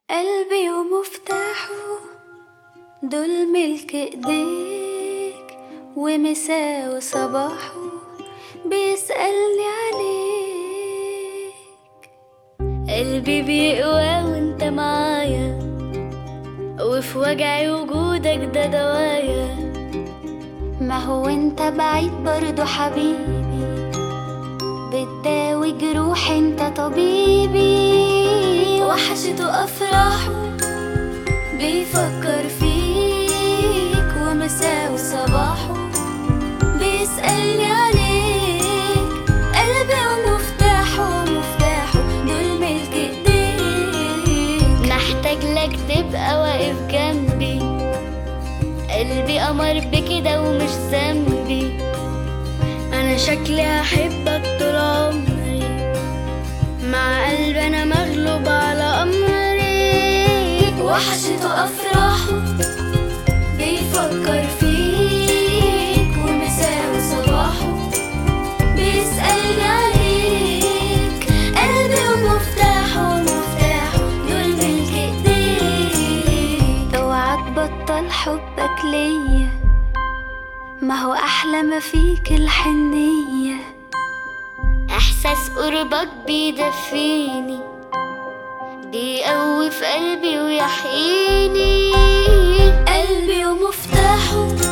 قلبي ومفتاحه دول ملك ايديك ومساء وصباحه بيسألني عليك قلبي بيقوى وانت معايا وفي وجعي وجودك ده دوايا ما هو انت بعيد برضو حبيبي بتداوي جروح انت طبيبي وحشته افراحه بيفكر فيك ومساء وصباحه بيسألني عليك قلبي ومفتاحه مفتاحه دول ملك ايديك محتاج لك تبقى واقف جنبي قلبي أمر بكده ومش ذنبي أنا شكلي هحبك طول عمري مع قلبي أنا مغلوب على أمري وحشته أفراحه بيفكر فيك ومساء وصباحه بيسألني عليك قلبي ومفتاحه مفتاحه دول ملك ايديك اوعى تبطل حبك ليا ما هو احلى ما فيك الحنية احساس قربك بيدفيني بيقوي في قلبي ويحييني قلبي ومفتاحه